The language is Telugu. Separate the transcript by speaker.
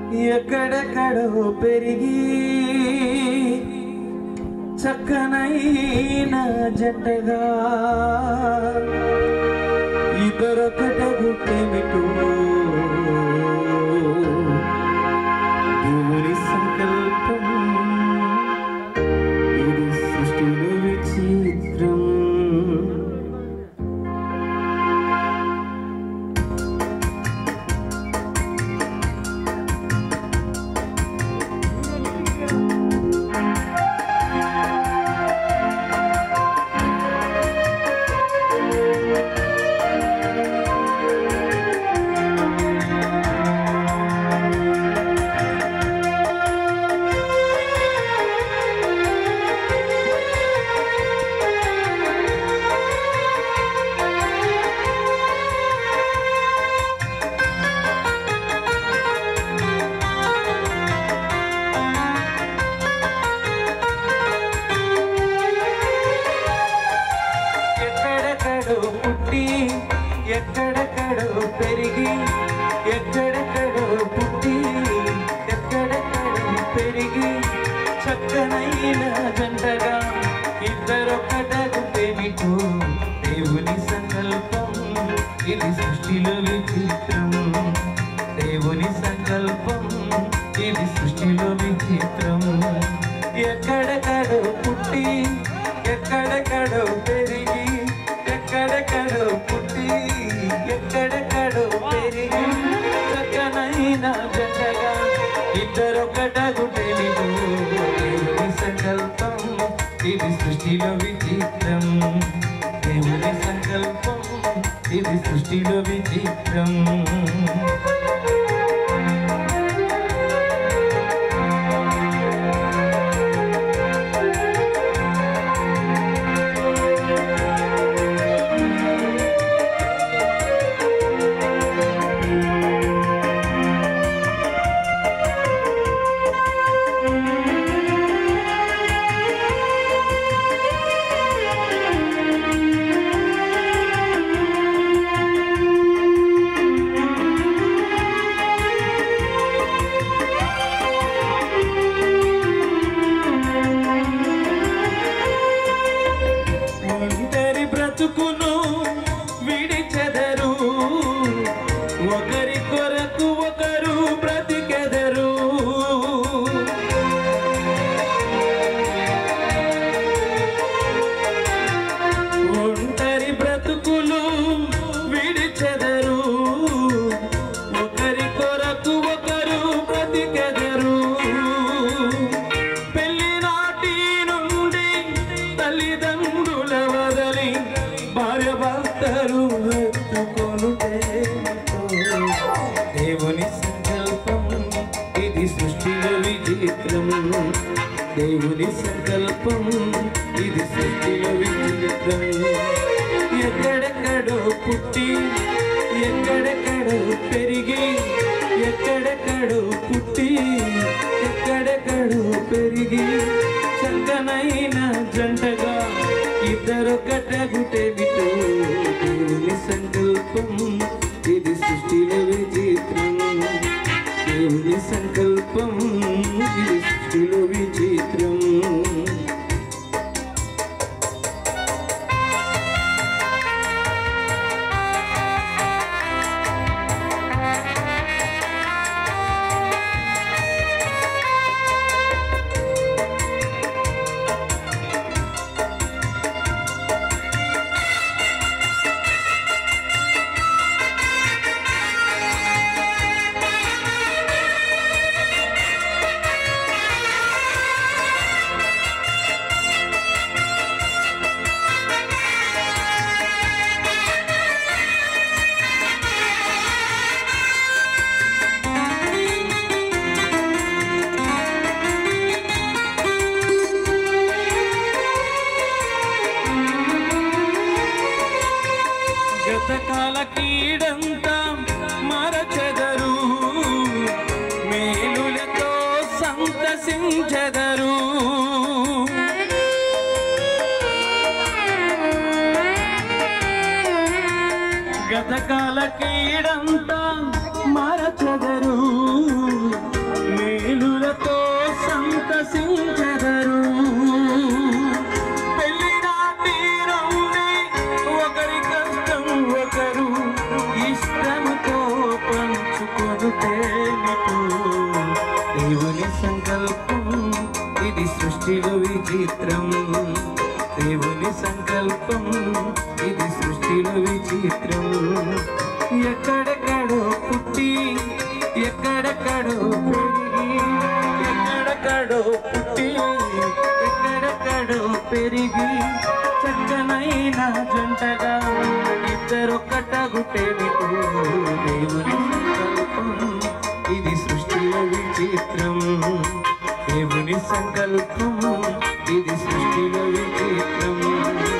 Speaker 1: ఎక్కడెక్కడో పెరిగి చక్కనైన జంటగా ఇద్దరొకట గుట్టేమిటో దేవుని సంకల్పం ఇది సృష్టిలో విచిత్రం ఎక్కడెక్కడో పుట్టి ఎక్కడెక్కడో పెరిగి ఎక్కడెక్కడో పుట్టి ఎక్కడెక్కడో పెరిగి చక్కనైన జంటగా ఇద్దరొక్కటేమిటో దేవుని సంకల్పం ఇది సృష్టిలో విచిత్రం దేవుని సంకల్పం ఇది సృష్టిలో విచిత్రం ఎక్కడెక్కడో పుట్టి ఎక్కడెక్కడో పెరిగి ఎక్కడెక్కడో పుట్టి ఎక్కడెక్కడో పెరిగి చక్కనైన జంటగా ఇద్దరొకటగుటేమిటో దేవుని సంకల్పం ఇది సృష్టిలో విచిత్రం దేవుని సంకల్పం ఇది సృష్టిలో విచిత్రం ఒంటరి బ్రతుకును విడిచెదరు ఒకరి కొరకు ఒకరు బ్రతికెదరు ఒంటరి బ్రతుకులు విడిచెదరు ఒకరి కొరకు ఒకరు బ్రతికెదరు పెళ్లి నాటి నుండి తల్లిదండ్రుల వదలి భార్య భర్తలు ఎత్తుకొనుటే దేవుని సంకల్పం ఇది సృష్టిలో విచిత్రం దేవుని సంకల్పం ఇది సృష్టిలో విచిత్రం ఎక్కడెక్కడో పుట్టి ఎక్కడెక్కడో పెరిగి ఎక్కడెక్కడో పుట్టి ఎక్కడెక్కడో పెరిగి చక్కనైన జంటగా ఇద్దరు కట్టగుటేమిటో దేవుని సంకల్పం ఇది సృష్టిలో విచిత్రం దేవుని సంకల్పం ఇది సృష్టిలో విచిత్రం గతకాల కీడంతా మరచెదరు మేలులతో సంతసించెదరు గతకాల కీడంతా మరచెదరు సృష్టిలో విచిత్రం దేవుని సంకల్పం ఇది సృష్టిలో విచిత్రం ఎక్కడెక్కడో పుట్టి ఎక్కడెక్కడో పెరిగి ఎక్కడెక్కడో పుట్టి ఎక్కడెక్కడో పెరిగి చక్కనైన జంటగా ఇద్దరొక్కటగుటేమిటో దేవుని సంకల్పం ఇది సృష్టిలో విచిత్రం దేవుని సంకల్పం ఇది సృష్టిలో విచిత్రం